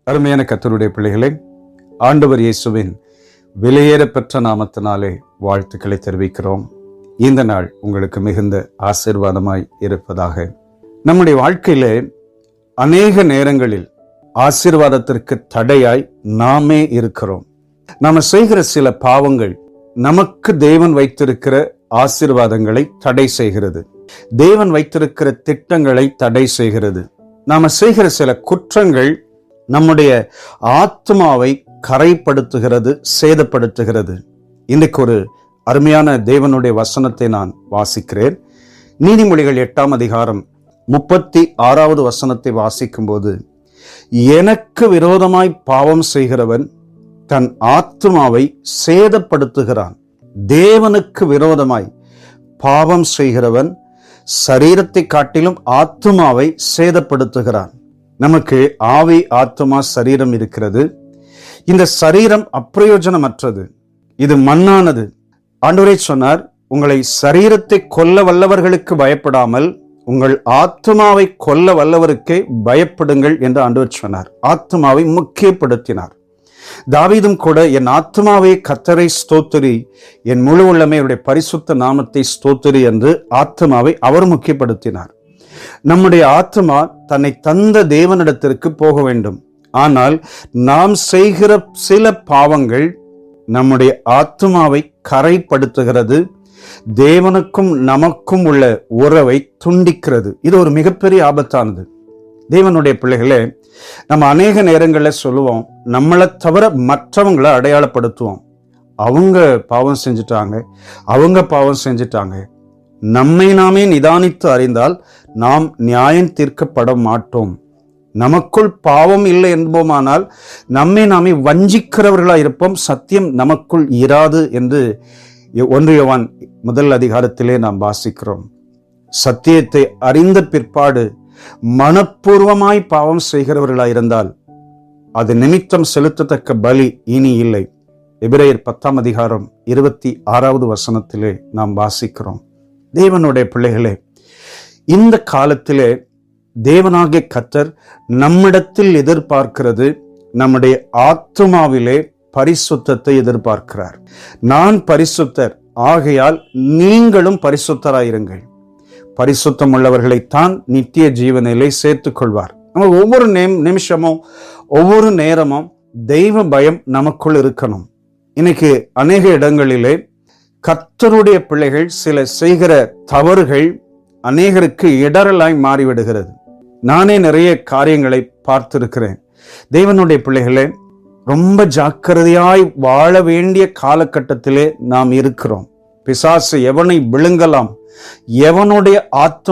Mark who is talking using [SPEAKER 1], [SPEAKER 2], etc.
[SPEAKER 1] அருமையான கத்தருடைய பிள்ளைகளே ஆண்டவர் இயேசுவின் விலையேறப்பெற்ற நாமத்தினாலே வாழ்த்துக்களை தெரிவிக்கிறோம் இந்த நாள் உங்களுக்கு மிகுந்த ஆசீர்வாதமாய் இருப்பதாக நம்முடைய வாழ்க்கையிலே அநேக நேரங்களில் ஆசீர்வாதத்திற்கு தடையாய் நாமே இருக்கிறோம் நாம செய்கிற சில பாவங்கள் நமக்கு தேவன் வைத்திருக்கிற ஆசீர்வாதங்களை தடை செய்கிறது தேவன் வைத்திருக்கிற திட்டங்களை தடை செய்கிறது நாம செய்கிற சில குற்றங்கள் நம்முடைய ஆத்மாவை கரைப்படுத்துகிறது சேதப்படுத்துகிறது இன்றைக்கு ஒரு அருமையான தேவனுடைய வசனத்தை நான் வாசிக்கிறேன் நீதிமொழிகள் எட்டாம் அதிகாரம் முப்பத்தி ஆறாவது வசனத்தை வாசிக்கும்போது எனக்கு விரோதமாய் பாவம் செய்கிறவன் தன் ஆத்மாவை சேதப்படுத்துகிறான் தேவனுக்கு விரோதமாய் பாவம் செய்கிறவன் சரீரத்தை காட்டிலும் ஆத்மாவை சேதப்படுத்துகிறான் நமக்கு ஆவி ஆத்மா சரீரம் இருக்கிறது இந்த சரீரம் அப்பிரயோஜனமற்றது இது மண்ணானது ஆண்டவரே சொன்னார் உங்களை சரீரத்தை கொல்ல வல்லவர்களுக்கு பயப்படாமல் உங்கள் ஆத்மாவை கொல்ல வல்லவருக்கே பயப்படுங்கள் என்று ஆண்டவர் சொன்னார் ஆத்மாவை முக்கியப்படுத்தினார் தாவீதும் கூட என் ஆத்மாவை கத்தரை ஸ்தோத்திரி என் முழு உள்ளமே அவருடைய பரிசுத்த நாமத்தை ஸ்தோத்திரி என்று ஆத்மாவை அவர் முக்கியப்படுத்தினார் நம்முடைய ஆத்மா தன்னை தந்த தேவனிடத்திற்கு போக வேண்டும் ஆனால் நாம் செய்கிற சில பாவங்கள் நம்முடைய ஆத்மாவை கரைப்படுத்துகிறது தேவனுக்கும் நமக்கும் உள்ள உறவை துண்டிக்கிறது இது ஒரு மிகப்பெரிய ஆபத்தானது தேவனுடைய பிள்ளைகளே நம்ம அநேக நேரங்களில் சொல்லுவோம் நம்மளை தவிர மற்றவங்களை அடையாளப்படுத்துவோம் அவங்க பாவம் செஞ்சுட்டாங்க அவங்க பாவம் செஞ்சுட்டாங்க நம்மை நாமே நிதானித்து அறிந்தால் நாம் நியாயம் தீர்க்கப்பட மாட்டோம் நமக்குள் பாவம் இல்லை என்போமானால் நம்மை நாமே வஞ்சிக்கிறவர்களாக இருப்போம் சத்தியம் நமக்குள் இராது என்று ஒன்றியவான் முதல் அதிகாரத்திலே நாம் வாசிக்கிறோம் சத்தியத்தை அறிந்த பிற்பாடு மனப்பூர்வமாய் பாவம் செய்கிறவர்களாய் இருந்தால் அது நிமித்தம் செலுத்தத்தக்க பலி இனி இல்லை எபிரேயர் பத்தாம் அதிகாரம் இருபத்தி ஆறாவது வசனத்திலே நாம் வாசிக்கிறோம் தேவனுடைய பிள்ளைகளே இந்த காலத்திலே தேவனாகிய கத்தர் நம்மிடத்தில் எதிர்பார்க்கிறது நம்முடைய ஆத்மாவிலே பரிசுத்தத்தை எதிர்பார்க்கிறார் நான் பரிசுத்தர் ஆகையால் நீங்களும் பரிசுத்தராயிருங்கள் பரிசுத்தம் உள்ளவர்களைத்தான் நித்திய ஜீவனிலே சேர்த்துக் கொள்வார் நம்ம ஒவ்வொரு நிமிஷமும் ஒவ்வொரு நேரமும் தெய்வ பயம் நமக்குள் இருக்கணும் இன்னைக்கு அநேக இடங்களிலே கர்த்தருடைய பிள்ளைகள் சில செய்கிற தவறுகள் அநேகருக்கு இடரலாய் மாறிவிடுகிறது நானே நிறைய காரியங்களை பார்த்திருக்கிறேன் தேவனுடைய பிள்ளைகளே ரொம்ப ஜாக்கிரதையாய் வாழ வேண்டிய காலகட்டத்திலே நாம் இருக்கிறோம் பிசாசு எவனை விழுங்கலாம் எவனுடைய ஆத்ம